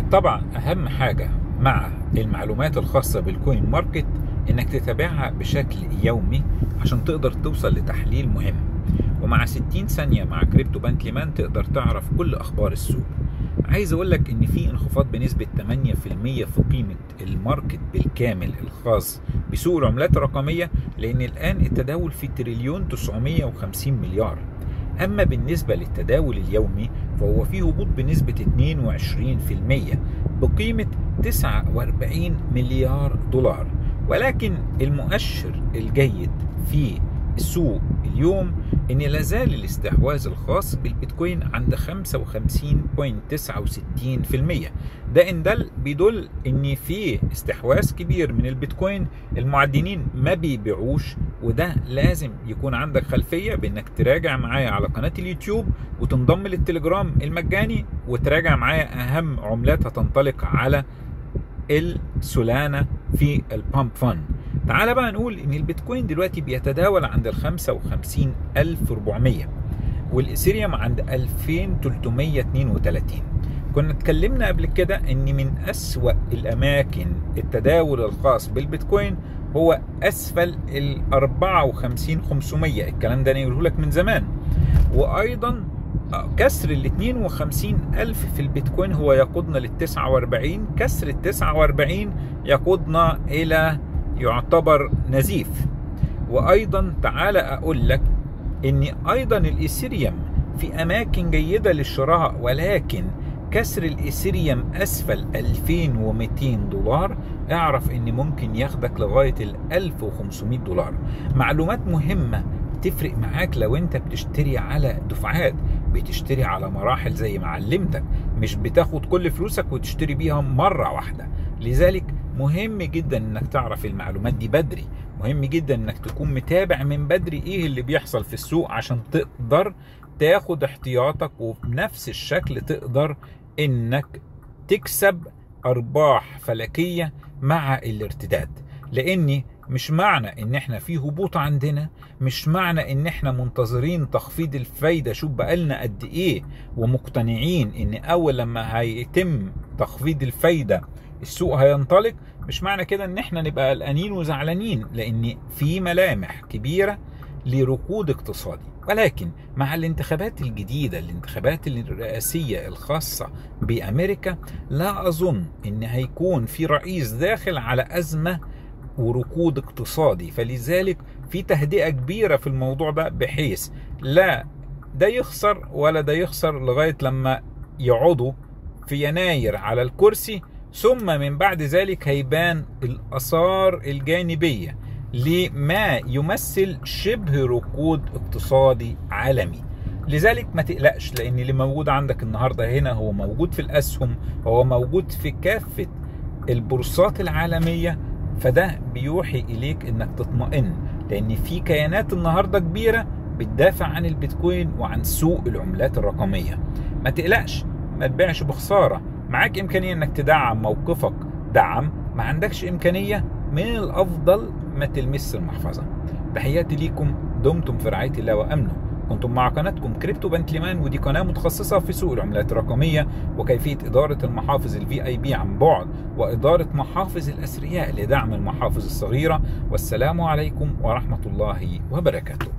طبعا اهم حاجة مع المعلومات الخاصة بالكوين ماركت انك تتابعها بشكل يومي عشان تقدر توصل لتحليل مهم ومع 60 ثانية مع كريبتو بنك ليمان تقدر تعرف كل اخبار السوق عايز اقول لك ان في انخفاض بنسبة 8% في قيمة الماركت بالكامل الخاص بسوق العملات الرقمية لان الان التداول في تريليون 950 مليار اما بالنسبة للتداول اليومي فهو فيه هبوط بنسبة 22% بقيمة 49 مليار دولار ولكن المؤشر الجيد في السوق اليوم ان لازال الاستحواذ الخاص بالبيتكوين عند 55.69% ده ان دل بيدل ان في استحواذ كبير من البيتكوين المعدنين ما بيبيعوش وده لازم يكون عندك خلفيه بانك تراجع معايا على قناه اليوتيوب وتنضم للتليجرام المجاني وتراجع معايا اهم عملات هتنطلق على السولانا في البامب فان تعال بقى نقول ان البيتكوين دلوقتي بيتداول عند ال 55400 والاثيريوم عند 2332 كنا اتكلمنا قبل كده ان من اسوأ الاماكن التداول الخاص بالبيتكوين هو اسفل ال 54500 الكلام ده انا لك من زمان وايضا كسر ال 52 ألف في البيتكوين هو يقودنا لل 49 كسر ال 49 يقودنا إلى يعتبر نزيف وأيضا تعالى أقول لك إن أيضا الإيثيريوم في أماكن جيدة للشراء ولكن كسر الإيثيريوم أسفل 2200 دولار اعرف إن ممكن ياخدك لغاية ال 1500 دولار معلومات مهمة تفرق معاك لو انت بتشتري على دفعات بتشتري على مراحل زي ما علمتك مش بتاخد كل فلوسك وتشتري بيها مرة واحدة لذلك مهم جدا انك تعرف المعلومات دي بدري مهم جدا انك تكون متابع من بدري ايه اللي بيحصل في السوق عشان تقدر تاخد احتياطك وبنفس الشكل تقدر انك تكسب ارباح فلكية مع الارتداد لاني مش معنى ان احنا في هبوط عندنا مش معنى ان احنا منتظرين تخفيض الفايدة شوف بقالنا قد ايه ومقتنعين ان اول لما هيتم تخفيض الفايدة السوق هينطلق مش معنى كده ان احنا نبقى قلقانين وزعلانين لان في ملامح كبيرة لركود اقتصادي ولكن مع الانتخابات الجديدة الانتخابات الرئاسية الخاصة بأمريكا لا أظن أن هيكون في رئيس داخل على أزمة وركود اقتصادي فلذلك في تهدئة كبيرة في الموضوع ده بحيث لا ده يخسر ولا ده يخسر لغاية لما يقعدوا في يناير على الكرسي ثم من بعد ذلك هيبان الآثار الجانبية لما يمثل شبه ركود اقتصادي عالمي لذلك ما تقلقش لان اللي موجود عندك النهارده هنا هو موجود في الاسهم هو موجود في كافه البورصات العالميه فده بيوحي اليك انك تطمئن لان في كيانات النهارده كبيره بتدافع عن البيتكوين وعن سوق العملات الرقميه ما تقلقش ما تبيعش بخساره معاك امكانيه انك تدعم موقفك دعم ما عندكش امكانيه من الافضل ما تلمس المحفظه تحياتي ليكم دمتم في رعايه الله وامنه كنتم مع قناتكم كريبتو بنك ليمان ودي قناه متخصصه في سوق العملات الرقميه وكيفيه اداره المحافظ الفي اي بي عن بعد واداره محافظ الاثرياء لدعم المحافظ الصغيره والسلام عليكم ورحمه الله وبركاته